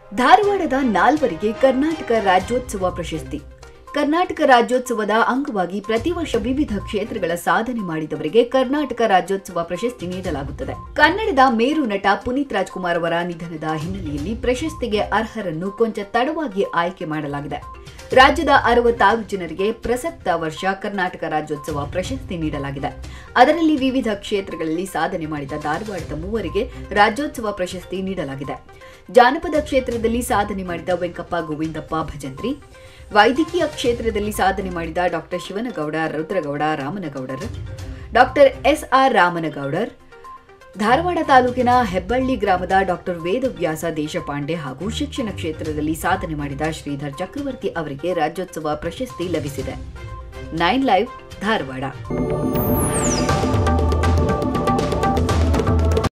ಧಾರವಾಡದ ನಾಲ್ವರಿಗೆ ಕರ್ನಾಟಕ ರಾಜ್ಯೋತ್ಸವ ಪ್ರಶಸ್ತಿ ಕರ್ನಾಟಕ ರಾಜ್ಯೋತ್ಸವದ ಅಂಗವಾಗಿ ಪ್ರತಿ ವರ್ಷ ವಿವಿಧ ಕ್ಷೇತ್ರಗಳ ಸಾಧನೆ ಮಾಡಿದವರಿಗೆ ಕರ್ನಾಟಕ ರಾಜ್ಯೋತ್ಸವ ಪ್ರಶಸ್ತಿ ನೀಡಲಾಗುತ್ತದೆ ಕನ್ನಡದ ಮೇರು ನಟ ಪುನೀತ್ ರಾಜ್ಕುಮಾರ್ ಅವರ ನಿಧನದ ಹಿನ್ನೆಲೆಯಲ್ಲಿ ಪ್ರಶಸ್ತಿಗೆ ಅರ್ಹರನ್ನು ಕೊಂಚ ತಡವಾಗಿ ಆಯ್ಕೆ ಮಾಡಲಾಗಿದೆ ರಾಜ್ಯದ ಅರವತ್ತಾರು ಜನರಿಗೆ ಪ್ರಸಕ್ತ ವರ್ಷ ಕರ್ನಾಟಕ ರಾಜ್ಯೋತ್ಸವ ಪ್ರಶಸ್ತಿ ನೀಡಲಾಗಿದೆ ಅದರಲ್ಲಿ ವಿವಿಧ ಕ್ಷೇತ್ರಗಳಲ್ಲಿ ಸಾಧನೆ ಮಾಡಿದ ಧಾರವಾಡದ ಮೂವರಿಗೆ ರಾಜ್ಯೋತ್ಸವ ಪ್ರಶಸ್ತಿ ನೀಡಲಾಗಿದೆ ಜಾನಪದ ಕ್ಷೇತ್ರದಲ್ಲಿ ಸಾಧನೆ ಮಾಡಿದ ವೆಂಕಪ್ಪ ಗೋವಿಂದಪ್ಪ ಭಜಂತ್ರಿ ವೈದ್ಯಕೀಯ ಕ್ಷೇತ್ರದಲ್ಲಿ ಸಾಧನೆ ಮಾಡಿದ doctor Shivanagouda Rudragouda Ramanagoudar doctor SR Ramanagoudar Dharwad ತಾಲೂಕಿನ ಹೆಬ್ಬಳ್ಳಿ ಗ್ರಾಮದ ಡಾಕ್ಟರ್ ವೇದವ್ಯಾಸ ದೇಶಪಾಂಡೆ ಹಾಗೂ ಶಿಕ್ಷಣ ಕ್ಷೇತ್ರದಲ್ಲಿ ಸಾಧನೆ ಮಾಡಿದ ಶ್ರೀಧರ್ ಚಕ್ರವರ್ತಿ ಅವರಿಗೆ ರಾಜ್ಯೋತ್ಸವ ಪ್ರಶಸ್ತಿ ಲಭಿಸಿದೆ ನೈನ್ ಲೈವ್ ಧಾರವಾಡ